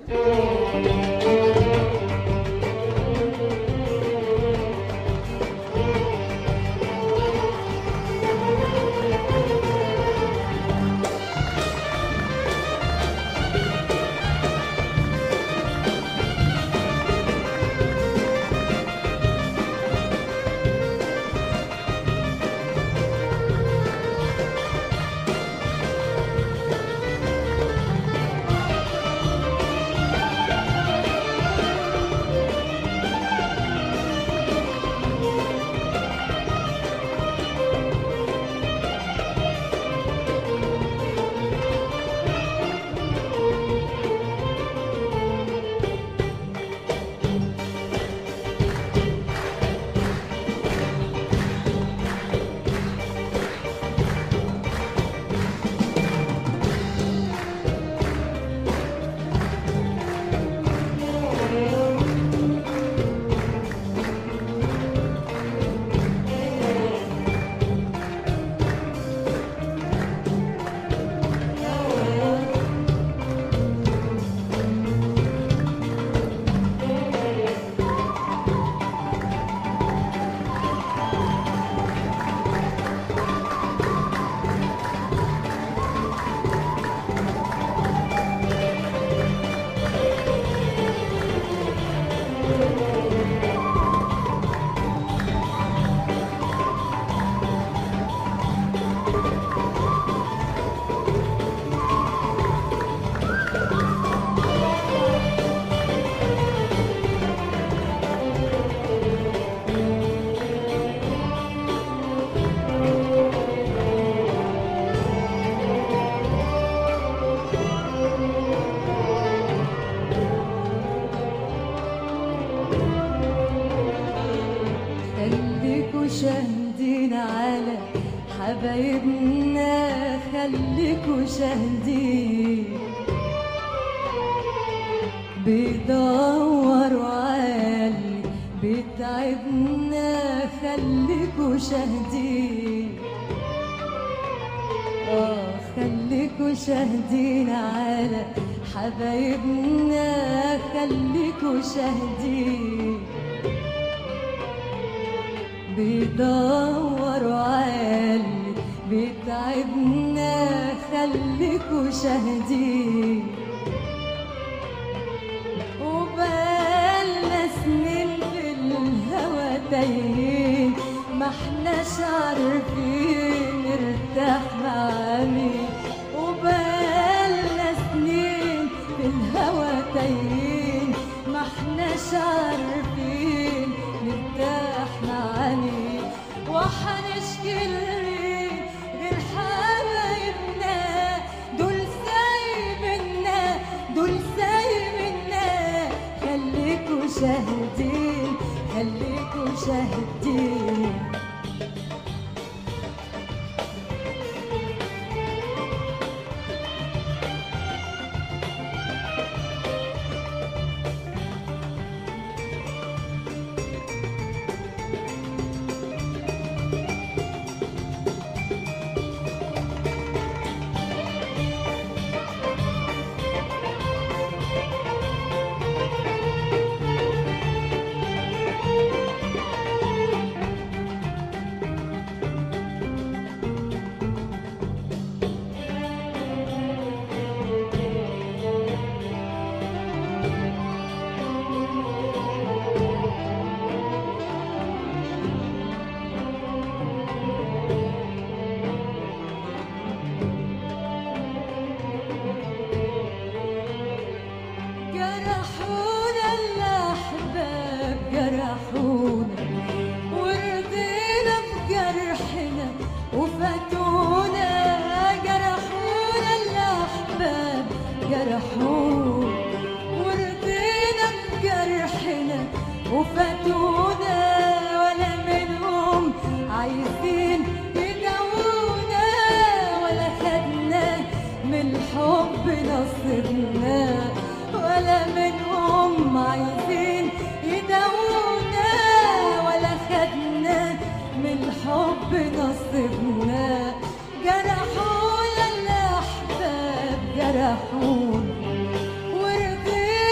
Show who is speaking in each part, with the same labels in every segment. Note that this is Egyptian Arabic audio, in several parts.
Speaker 1: خليكوا شاهدين على حبايبنا خليكوا شاهدين بيدوروا عالي بتعبنا خليكوا شاهدين آه خليكوا شاهدين على حبايبنا خليكوا شاهدين بيدوروا عالي بتعبنا خليكوا شاهدين وبقالنا سنين في الهوى تايهين ما احناش عارفين نرتاح مع مين وبقالنا سنين في الهوى تايهين ما احناش عارفين نرتاح مع مين وحنشكي لمين غير حبايبنا دول سايبنا دول سايبنا خليكوا شاهدين خليكوا شاهدين جرحونا الأحباب جرحونا ورضينا بجرحنا وفاتونا جرحونا الأحباب جرحونا ورضينا بجرحنا وفاتونا ولا منهم عايزين يداوونا ولا خدنا من الحب نصيبنا ولا منهم عايزين يداوونا ولا خدنا من الحب نصيبنا جرحونا الأحباب جرحونا ورضينا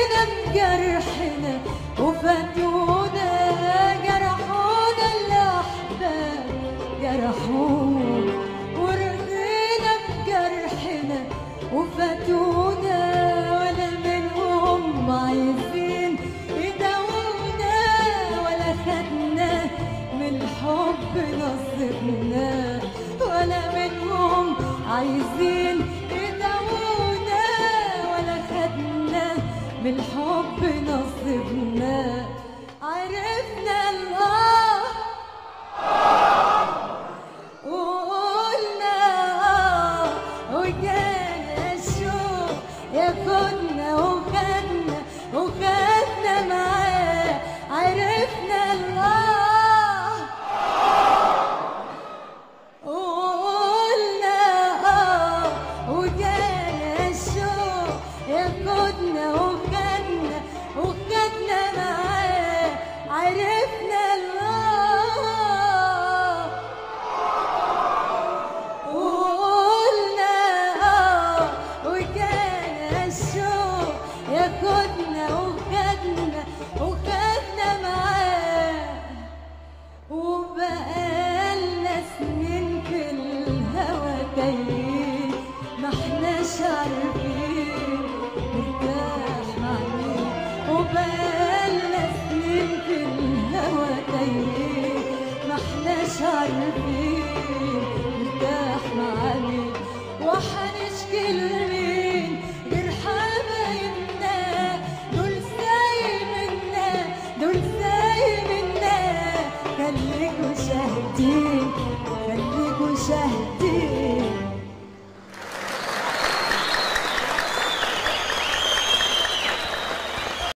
Speaker 1: جرحونا ورضينا بجرحنا وفاتونا ولا منهم عايزين يداوونا ولا خدنا من الحب نصيبنا ولا منهم عايزين يداوونا ولا خدنا من الحب نصيبنا عرفنا الله وقلنا آه وجانا الشوق ياخدنا وخدنا وخدنا معاه عرفنا الله وقلنا آه وجانا الشوق ياخدنا وخدنا وخدنا معاه عرفنا الله وقلنا آه وكان الشوق ياخدنا وخدنا وخدنا معاه وبقالنا سنين في الهوى تايهين ما احناش عارفين نرتاح مع مين وبقالنا سنين في الهوى تايهين ما احناش عارفين نرتاح مع مين وحنشكي لمين غير حبايبنا دول سايبنا دول سايبنا خليكوا شاهدين خليكوا شاهدين